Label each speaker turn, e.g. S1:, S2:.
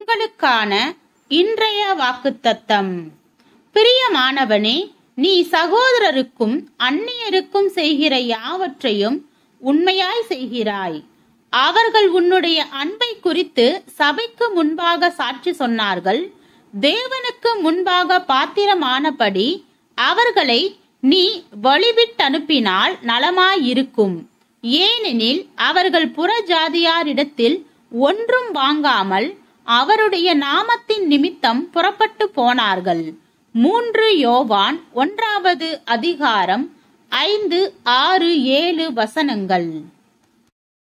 S1: உங்களுக்கான இன்றைய வாக்குத்தத்தம் பிரியமானவனே நீ சகோதரருக்கும் அந்நியருக்கும் செய்கிற யாவற்றையும் உண்மையாய் செய்கிறாய் அவர்கள் உன்னுடைய அன்பை குறித்து சபைக்கு முன்பாக சாட்சி சொன்னார்கள் தேவனுக்கு முன்பாக பாத்திரமானபடி அவர்களை நீ வழிவிட்டனுப்பினால் நலமாயிருக்கும் ஏனெனில் அவர்கள் புறஜாதியாரிடத்தில் ஒன்றும் வாங்காமல் அவருடைய நாமத்தின் நிமித்தம் புறப்பட்டு போனார்கள் மூன்று யோவான் ஒன்றாவது அதிகாரம் ஐந்து ஆறு ஏழு வசனங்கள்